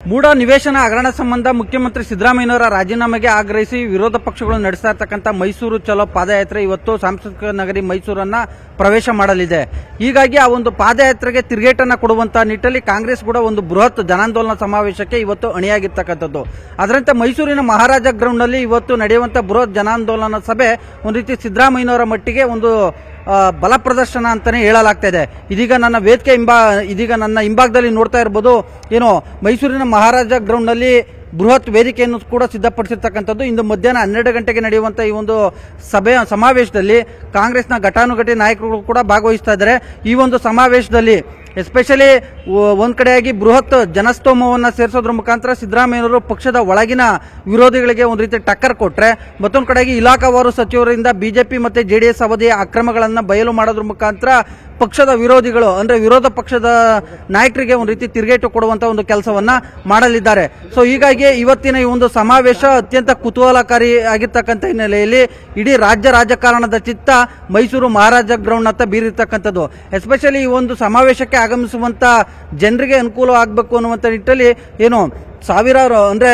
ಮೂಡ ನಿವೇಶನ ಹಗರಣ ಸಂಬಂಧ ಮುಖ್ಯಮಂತ್ರಿ ಸಿದ್ದರಾಮಯ್ಯನವರ ರಾಜೀನಾಮೆಗೆ ಆಗ್ರಹಿಸಿ ವಿರೋಧ ಪಕ್ಷಗಳು ನಡೆಸ್ತಾ ಇರ್ತಕ್ಕಂಥ ಮೈಸೂರು ಚಲೋ ಪಾದಯಾತ್ರೆ ಇವತ್ತು ಸಾಂಸ್ಕೃತಿಕ ನಗರಿ ಮೈಸೂರನ್ನ ಪ್ರವೇಶ ಮಾಡಲಿದೆ ಹೀಗಾಗಿ ಆ ಒಂದು ಪಾದಯಾತ್ರೆಗೆ ತಿರುಗೇಟನ್ನ ಕೊಡುವಂತಹ ನಿಟ್ಟಲ್ಲಿ ಕಾಂಗ್ರೆಸ್ ಕೂಡ ಒಂದು ಬೃಹತ್ ಜನಾಂದೋಲನ ಸಮಾವೇಶಕ್ಕೆ ಇವತ್ತು ಅಣಿಯಾಗಿರ್ತಕ್ಕಂಥದ್ದು ಅದರಂತೆ ಮೈಸೂರಿನ ಮಹಾರಾಜ ಗ್ರೌಂಡ್ನಲ್ಲಿ ಇವತ್ತು ನಡೆಯುವಂತಹ ಬೃಹತ್ ಜನಾಂದೋಲನ ಸಭೆ ಒಂದು ರೀತಿ ಸಿದ್ದರಾಮಯ್ಯನವರ ಮಟ್ಟಿಗೆ ಒಂದು ಆ, ಬಲ ಪ್ರದರ್ಶನ ಅಂತಾನೆ ಹೇಳಲಾಗ್ತಾ ಇದೆ ಇದೀಗ ನನ್ನ ವೇದಿಕೆ ಹಿಂಬಾ ಇದೀಗ ನನ್ನ ಹಿಂಭಾಗದಲ್ಲಿ ನೋಡ್ತಾ ಇರ್ಬೋದು ಏನು ಮೈಸೂರಿನ ಮಹಾರಾಜ ಗ್ರೌಂಡ್ ನಲ್ಲಿ ಬೃಹತ್ ವೇದಿಕೆಯನ್ನು ಕೂಡ ಸಿದ್ಧಪಡಿಸಿರ್ತಕ್ಕಂಥದ್ದು ಇಂದು ಮಧ್ಯಾಹ್ನ ಹನ್ನೆರಡು ಗಂಟೆಗೆ ನಡೆಯುವಂತ ಈ ಒಂದು ಸಭೆ ಸಮಾವೇಶದಲ್ಲಿ ಕಾಂಗ್ರೆಸ್ನ ಘಟಾನುಘಟಿ ನಾಯಕರು ಕೂಡ ಭಾಗವಹಿಸ್ತಾ ಇದ್ದಾರೆ ಈ ಒಂದು ಸಮಾವೇಶದಲ್ಲಿ ಎಸ್ಪೆಷಲಿ ಒಂದ್ ಕಡೆಯಾಗಿ ಬೃಹತ್ ಜನಸ್ತೋಮವನ್ನ ಸೇರಿಸೋದ್ರ ಮುಖಾಂತರ ಸಿದ್ದರಾಮಯ್ಯನವರು ಪಕ್ಷದ ಒಳಗಿನ ವಿರೋಧಿಗಳಿಗೆ ಒಂದು ರೀತಿ ಟಕ್ಕರ್ ಕೊಟ್ರೆ ಮತ್ತೊಂದು ಕಡೆಯಾಗಿ ಇಲಾಖಾವಾರು ಸಚಿವರಿಂದ ಬಿಜೆಪಿ ಮತ್ತೆ ಜೆಡಿಎಸ್ ಅವಧಿಯ ಅಕ್ರಮಗಳನ್ನ ಬಯಲು ಮಾಡೋದ್ರ ಮುಖಾಂತರ ಪಕ್ಷದ ವಿರೋಧಿಗಳು ಅಂದ್ರೆ ವಿರೋಧ ಪಕ್ಷದ ನಾಯಕರಿಗೆ ಒಂದು ರೀತಿ ತಿರುಗೇಟು ಕೊಡುವಂತ ಒಂದು ಕೆಲಸವನ್ನ ಮಾಡಲಿದ್ದಾರೆ ಸೊ ಹೀಗಾಗಿ ಇವತ್ತಿನ ಈ ಒಂದು ಸಮಾವೇಶ ಅತ್ಯಂತ ಕುತೂಹಲಕಾರಿ ಆಗಿರ್ತಕ್ಕಂಥ ಹಿನ್ನೆಲೆಯಲ್ಲಿ ಇಡೀ ರಾಜ್ಯ ರಾಜಕಾರಣದ ಚಿತ್ತ ಮೈಸೂರು ಮಹಾರಾಜ ಗ್ರೌಂಡ್ ಅಂತ ಬೀರಿರ್ತಕ್ಕಂಥದ್ದು ಎಸ್ಪೆಷಲಿ ಈ ಒಂದು ಸಮಾವೇಶಕ್ಕೆ ಆಗಮಿಸುವಂತ ಜನರಿಗೆ ಅನುಕೂಲ ಆಗಬೇಕು ಅನ್ನುವಂಥ ನಿಟ್ಟಲ್ಲಿ ಏನು ಸಾವಿರಾರು ಅಂದ್ರೆ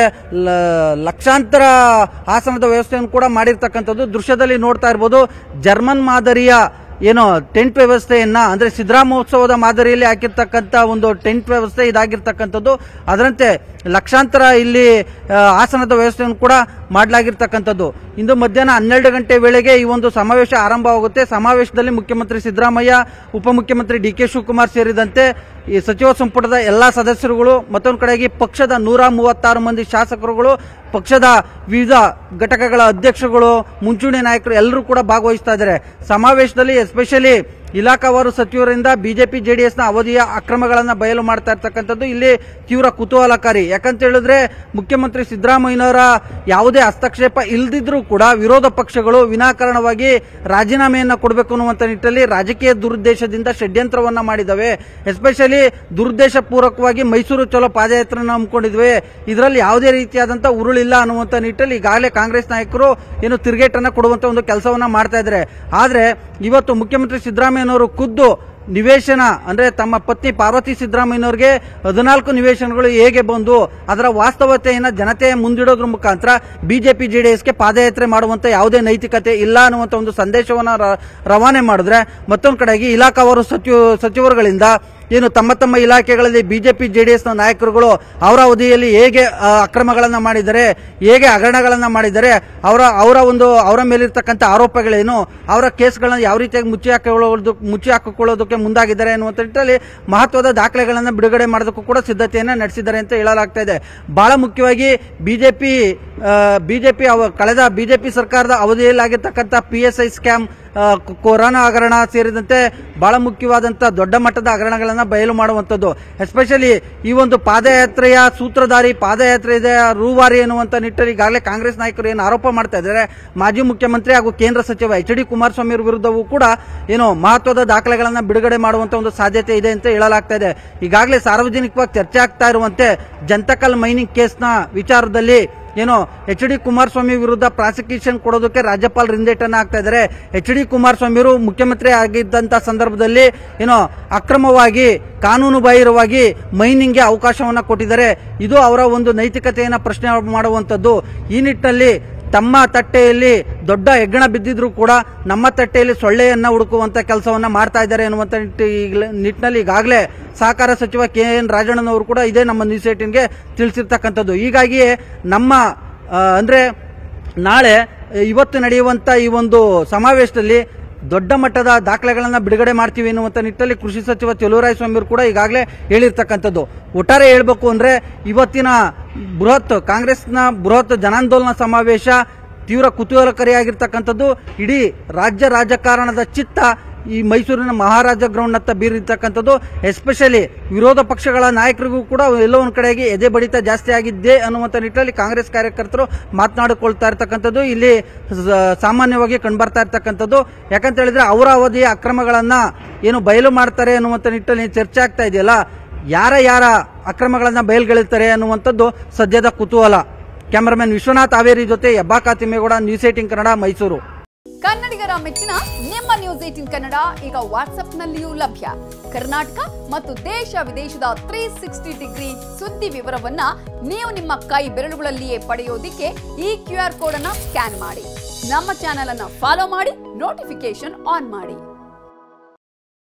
ಲ- ಲಕ್ಷಾಂತರ ಆಸನದ ವ್ಯವಸ್ಥೆಯನ್ನು ಕೂಡ ಮಾಡಿರ್ತಕ್ಕಂಥದ್ದು ದೃಶ್ಯದಲ್ಲಿ ನೋಡ್ತಾ ಇರ್ಬೋದು ಜರ್ಮನ್ ಮಾದರಿಯ ಏನು ಟೆಂಟ್ ವ್ಯವಸ್ಥೆಯನ್ನ ಅಂದ್ರೆ ಸಿದ್ದರಾಮೋತ್ಸವದ ಮಾದರಿಯಲ್ಲಿ ಹಾಕಿರ್ತಕ್ಕಂಥ ಒಂದು ಟೆಂಟ್ ವ್ಯವಸ್ಥೆ ಇದಾಗಿರ್ತಕ್ಕಂಥದ್ದು ಅದರಂತೆ ಲಕ್ಷಾಂತರ ಇಲ್ಲಿ ಆ, ಆಸನದ ವ್ಯವಸ್ಥೆಯನ್ನು ಕೂಡ ಮಾಡಲಾಗಿರ್ತಕ್ಕಂಥದ್ದು ಇಂದು ಮಧ್ಯಾಹ್ನ ಹನ್ನೆರಡು ಗಂಟೆ ವೇಳೆಗೆ ಈ ಒಂದು ಸಮಾವೇಶ ಆರಂಭವಾಗುತ್ತೆ ಸಮಾವೇಶದಲ್ಲಿ ಮುಖ್ಯಮಂತ್ರಿ ಸಿದ್ದರಾಮಯ್ಯ ಉಪಮುಖ್ಯಮಂತ್ರಿ ಡಿ ಕೆ ಶಿವಕುಮಾರ್ ಸೇರಿದಂತೆ ಈ ಸಚಿವ ಸಂಪುಟದ ಎಲ್ಲಾ ಸದಸ್ಯರುಗಳು ಮತ್ತೊಂದು ಕಡೆಗೆ ಪಕ್ಷದ ನೂರ ಮೂವತ್ತಾರು ಮಂದಿ ಶಾಸಕರುಗಳು ಪಕ್ಷದ ವಿವಿಧ ಘಟಕಗಳ ಅಧ್ಯಕ್ಷಗಳು ಮುಂಚೂಣಿ ನಾಯಕರು ಎಲ್ಲರೂ ಕೂಡ ಭಾಗವಹಿಸ್ತಾ ಇದ್ದಾರೆ ಸಮಾವೇಶದಲ್ಲಿ ಎಸ್ಪೆಷಲಿ ಇಲಾಖಾವಾರು ಸಚಿವರಿಂದ ಬಿಜೆಪಿ ಜೆಡಿಎಸ್ನ ಅವಧಿಯ ಅಕ್ರಮಗಳನ್ನ ಬಯಲು ಮಾಡ್ತಾ ಇರ್ತಕ್ಕಂಥದ್ದು ಇಲ್ಲಿ ತೀವ್ರ ಕುತೂಹಲಕಾರಿ ಯಾಕಂತ ಹೇಳಿದ್ರೆ ಮುಖ್ಯಮಂತ್ರಿ ಸಿದ್ದರಾಮಯ್ಯನವರ ಯಾವುದೇ ಹಸ್ತಕ್ಷೇಪ ಇಲ್ದಿದ್ರೂ ಕೂಡ ವಿರೋಧ ಪಕ್ಷಗಳು ವಿನಾಕಾರಣವಾಗಿ ರಾಜೀನಾಮೆಯನ್ನ ಕೊಡಬೇಕು ಅನ್ನುವಂತ ನಿಟ್ಟಲ್ಲಿ ರಾಜಕೀಯ ದುರುದ್ದೇಶದಿಂದ ಷಡ್ಯಂತ್ರವನ್ನ ಮಾಡಿದವೆ ಎಸ್ಪೆಷಲಿ ದುರುದ್ದೇಶ ಪೂರ್ವಕವಾಗಿ ಮೈಸೂರು ಚಲೋ ಪಾದಯಾತ್ರೆಯನ್ನು ಹಮ್ಮಿಕೊಂಡಿದ್ವಿ ಇದರಲ್ಲಿ ಯಾವುದೇ ರೀತಿಯಾದಂತ ಉರುಳಿಲ್ಲ ಅನ್ನುವಂತ ನಿಟ್ಟಲ್ಲಿ ಈಗಾಗಲೇ ಕಾಂಗ್ರೆಸ್ ನಾಯಕರು ಏನು ತಿರುಗೇಟನ್ನ ಕೊಡುವಂತ ಒಂದು ಕೆಲಸವನ್ನ ಮಾಡ್ತಾ ಇದ್ದಾರೆ ಆದ್ರೆ ಇವತ್ತು ಮುಖ್ಯಮಂತ್ರಿ ಸಿದ್ದರಾಮಯ್ಯನವರು ಖುದ್ದು ನಿವೇಶನ ಅಂದ್ರೆ ತಮ್ಮ ಪತ್ನಿ ಪಾರ್ವತಿ ಸಿದ್ದರಾಮಯ್ಯನವರಿಗೆ ಹದಿನಾಲ್ಕು ನಿವೇಶನಗಳು ಹೇಗೆ ಬಂದು ಅದರ ವಾಸ್ತವತೆಯನ್ನ ಜನತೆಯ ಮುಂದಿಡೋದ್ರ ಮುಖಾಂತರ ಬಿಜೆಪಿ ಜೆಡಿಎಸ್ಗೆ ಪಾದಯಾತ್ರೆ ಮಾಡುವಂತ ಯಾವುದೇ ನೈತಿಕತೆ ಇಲ್ಲ ಅನ್ನುವಂತ ಒಂದು ಸಂದೇಶವನ್ನ ರ- ರವಾನೆ ಮಾಡಿದ್ರೆ ಮತ್ತೊಂದು ಕಡೆಗೆ ಇಲಾಖಾವಾರು ಸಚಿವ ಸಚಿವರುಗಳಿಂದ ಏನು ತಮ್ಮ ತಮ್ಮ ಇಲಾಖೆಗಳಲ್ಲಿ ಬಿಜೆಪಿ ಜೆಡಿಎಸ್ ನ ನಾಯಕರುಗಳು ಅವರ ಅವಧಿಯಲ್ಲಿ ಹೇಗೆ ಆ, ಅಕ್ರಮಗಳನ್ನ ಮಾಡಿದ್ದಾರೆ ಹೇಗೆ ಹಗರಣಗಳನ್ನ ಮಾಡಿದ್ದಾರೆ ಅವರ ಅವರ ಒಂದು ಅವರ ಮೇಲಿರ್ತಕ್ಕಂಥ ಆರೋಪಗಳೇನು ಅವರ ಕೇಸ್ಗಳನ್ನ ಯಾವ ರೀತಿಯಾಗಿ ಮುಚ್ಚಿ ಹಾಕೊಳ್ಳೋದು ಮುಚ್ಚಿ ಹಾಕಿಕೊಳ್ಳೋದಕ್ಕೆ ಮುಂದಾಗಿದ್ದಾರೆ ಅನ್ನುವಂಥ ನಿಟ್ಟಲ್ಲಿ ಮಹತ್ವದ ದಾಖಲೆಗಳನ್ನ ಬಿಡುಗಡೆ ಮಾಡೋದಕ್ಕೂ ಕೂಡ ಸಿದ್ಧತೆಯನ್ನ ನಡೆಸಿದ್ದಾರೆ ಅಂತ ಹೇಳಲಾಗ್ತಾ ಇದೆ ಬಹಳ ಮುಖ್ಯವಾಗಿ ಬಿಜೆಪಿ ಬಿಜೆಪಿ ಕಳೆದ ಬಿಜೆಪಿ ಸರ್ಕಾರದ ಅವಧಿಯಲ್ಲಿ ಆಗಿರ್ತಕ್ಕಂಥ ಪಿ ಎಸ್ ಐ ಸ್ಕ್ಯಾಮ್ ಆ, ಕೊ- ಕೊರೋನಾ ಹಗರಣ ಸೇರಿದಂತೆ ಬಹಳ ಮುಖ್ಯವಾದಂತಹ ದೊಡ್ಡ ಮಟ್ಟದ ಹಗರಣಗಳನ್ನ ಬಯಲು ಮಾಡುವಂತದ್ದು ಎಸ್ಪೆಷಲಿ ಈ ಒಂದು ಪಾದಯಾತ್ರೆಯ ಸೂತ್ರಧಾರಿ ಪಾದಯಾತ್ರೆ ಇದೆ ರೂವಾರಿ ಎನ್ನುವಂತ ನಿಟ್ಟಲ್ಲಿ ಈಗಾಗಲೇ ಕಾಂಗ್ರೆಸ್ ನಾಯಕರು ಏನು ಆರೋಪ ಮಾಡ್ತಾ ಇದ್ದಾರೆ ಮಾಜಿ ಮುಖ್ಯಮಂತ್ರಿ ಹಾಗೂ ಕೇಂದ್ರ ಸಚಿವ ಎಚ್ ಡಿ ಕುಮಾರಸ್ವಾಮಿ ಅವರ ವಿರುದ್ಧವೂ ಕೂಡ ಏನು ಮಹತ್ವದ ದಾಖಲೆಗಳನ್ನ ಬಿಡುಗಡೆ ಮಾಡುವಂತ ಒಂದು ಸಾಧ್ಯತೆ ಇದೆ ಅಂತ ಹೇಳಲಾಗ್ತಾ ಇದೆ ಈಗಾಗಲೇ ಸಾರ್ವಜನಿಕವಾಗಿ ಚರ್ಚೆ ಆಗ್ತಾ ಇರುವಂತೆ ಜಂತಕಲ್ ಮೈನಿಂಗ್ ಕೇಸ್ನ ವಿಚಾರದಲ್ಲಿ ಏನು ಎಚ್ ಡಿ ಕುಮಾರಸ್ವಾಮಿ ವಿರುದ್ಧ ಪ್ರಾಸಿಕ್ಯೂಷನ್ ಕೊಡೋದಕ್ಕೆ ರಾಜ್ಯಪಾಲರು ಹಿಂದೇಟನ್ನ ಹಾಕ್ತಾ ಇದ್ದಾರೆ ಎಚ್ ಡಿ ಕುಮಾರಸ್ವಾಮಿಯವರು ಮುಖ್ಯಮಂತ್ರಿ ಆಗಿದ್ದಂತ ಸಂದರ್ಭದಲ್ಲಿ ಏನೋ ಅಕ್ರಮವಾಗಿ ಕಾನೂನು ಬಾಹಿರವಾಗಿ ಮೈನಿಂಗ್ಗೆ ಅವಕಾಶವನ್ನ ಕೊಟ್ಟಿದ್ದಾರೆ ಇದು ಅವರ ಒಂದು ನೈತಿಕತೆಯನ್ನ ಪ್ರಶ್ನೆ ಮಾಡುವಂತದ್ದು ಈ ನಿಟ್ಟಿನಲ್ಲಿ ತಮ್ಮ ತಟ್ಟೆಯಲ್ಲಿ ದೊಡ್ಡ ಹೆಗ್ಗಣ ಬಿದ್ದಿದ್ರು ಕೂಡ ನಮ್ಮ ತಟ್ಟೆಯಲ್ಲಿ ಸೊಳ್ಳೆಯನ್ನ ಹುಡುಕುವಂತ ಕೆಲಸವನ್ನ ಮಾಡ್ತಾ ಇದ್ದಾರೆ ಅನ್ನುವಂತ ನಿಟ್ಟಿ- ಈಗ್ಲೇ- ನಿಟ್ಟಿನಲ್ಲಿ ಈಗಾಗಲೇ ಸಹಕಾರ ಸಚಿವ ಕೆ ಎನ್ ರಾಜಣ್ಣನವರು ಕೂಡ ಇದೇ ನಮ್ಮ ನ್ಯೂಸ್ ಏಟಿನ್ಗೆ ತಿಳಿಸಿರ್ತಕ್ಕಂಥದ್ದು ಹೀಗಾಗಿ ನಮ್ಮ ಆ, ಅಂದ್ರೆ ನಾಳೆ ಇವತ್ತು ನಡೆಯುವಂತ ಈ ಒಂದು ಸಮಾವೇಶದಲ್ಲಿ ದೊಡ್ಡ ಮಟ್ಟದ ದಾಖಲೆಗಳನ್ನ ಬಿಡುಗಡೆ ಮಾಡ್ತೀವಿ ಎನ್ನುವಂತ ನಿಟ್ಟಲ್ಲಿ ಕೃಷಿ ಸಚಿವ ಸ್ವಾಮಿ ಅವರು ಕೂಡ ಈಗಾಗಲೇ ಹೇಳಿರ್ತಕ್ಕಂಥದ್ದು ಒಟ್ಟಾರೆ ಹೇಳ್ಬೇಕು ಅಂದ್ರೆ ಇವತ್ತಿನ ಬೃಹತ್ ಕಾಂಗ್ರೆಸ್ನ ಬೃಹತ್ ಜನಾಂದೋಲನ ಸಮಾವೇಶ ತೀವ್ರ ಕುತೂಹಲಕಾರಿಯಾಗಿರ್ತಕ್ಕಂಥದ್ದು ಇಡೀ ರಾಜ್ಯ ರಾಜಕಾರಣದ ಚಿತ್ತ ಈ ಮೈಸೂರಿನ ಮಹಾರಾಜ ಗ್ರೌಂಡ್ ಹತ್ತ ಬೀರಿರ್ತಕ್ಕಂಥದ್ದು ಎಸ್ಪೆಷಲಿ ವಿರೋಧ ಪಕ್ಷಗಳ ನಾಯಕರಿಗೂ ಕೂಡ ಎಲ್ಲೋ ಒಂದ್ ಕಡೆಗೆ ಎದೆ ಬಡಿತ ಜಾಸ್ತಿ ಆಗಿದ್ದೆ ಅನ್ನುವಂಥ ನಿಟ್ಟಿನಲ್ಲಿ ಕಾಂಗ್ರೆಸ್ ಕಾರ್ಯಕರ್ತರು ಮಾತನಾಡಿಕೊಳ್ತಾ ಇರ್ತಕ್ಕಂಥದ್ದು ಇಲ್ಲಿ ಸ- ಸಾಮಾನ್ಯವಾಗಿ ಕಂಡುಬರ್ತಾ ಇರ್ತಕ್ಕಂಥದ್ದು ಯಾಕಂತ ಹೇಳಿದ್ರೆ ಅವರ ಅವಧಿಯ ಅಕ್ರಮಗಳನ್ನ ಏನು ಬಯಲು ಮಾಡ್ತಾರೆ ಅನ್ನುವಂಥ ನಿಟ್ಟಿನಲ್ಲಿ ಚರ್ಚೆ ಆಗ್ತಾ ಇದೆಯಲ್ಲ ಯಾರ ಯಾರ ಅಕ್ರಮಗಳನ್ನ ಬಯಲ್ಗೆಳುತ್ತಾರೆ ಅನ್ನುವಂಥದ್ದು ಸದ್ಯದ ಕುತೂಹಲ ಕ್ಯಾಮರಾಮನ್ ವಿಶ್ವನಾಥ್ ಹಾವೇರಿ ಜೊತೆ ಹೆಬ್ಬಾಕ ತಿಮ್ಮೇಗೌಡ ನ್ಯೂಸ್ ಏಟಿಂಗ್ ಕನ್ನಡ ಮೈಸೂರು ಕನ್ನಡಿಗರ ಮೆಚ್ಚಿನ ನಿಮ್ಮ ನ್ಯೂಸ್ ಏಟಿನ್ ಕನ್ನಡ ಈಗ ವಾಟ್ಸ್ಆಪ್ನಲ್ಲಿಯೂ ಲಭ್ಯ ಕರ್ನಾಟಕ ಮತ್ತು ದೇಶ ವಿದೇಶದ ತ್ರೀ ಸಿಕ್ಸ್ಟಿ ಡಿಗ್ರಿ ಸುದ್ದಿ ವಿವರವನ್ನ ನೀವು ನಿಮ್ಮ ಕೈ ಬೆರಳುಗಳಲ್ಲಿಯೇ ಪಡೆಯೋದಿಕ್ಕೆ ಈ ಕ್ಯೂ ಆರ್ ಕೋಡ್ ಅನ್ನ ಸ್ಕ್ಯಾನ್ ಮಾಡಿ ನಮ್ಮ ಚಾನೆಲ್ ಅನ್ನ ಫಾಲೋ ಮಾಡಿ ನೋಟಿಫಿಕೇಶನ್ ಆನ್ ಮಾಡಿ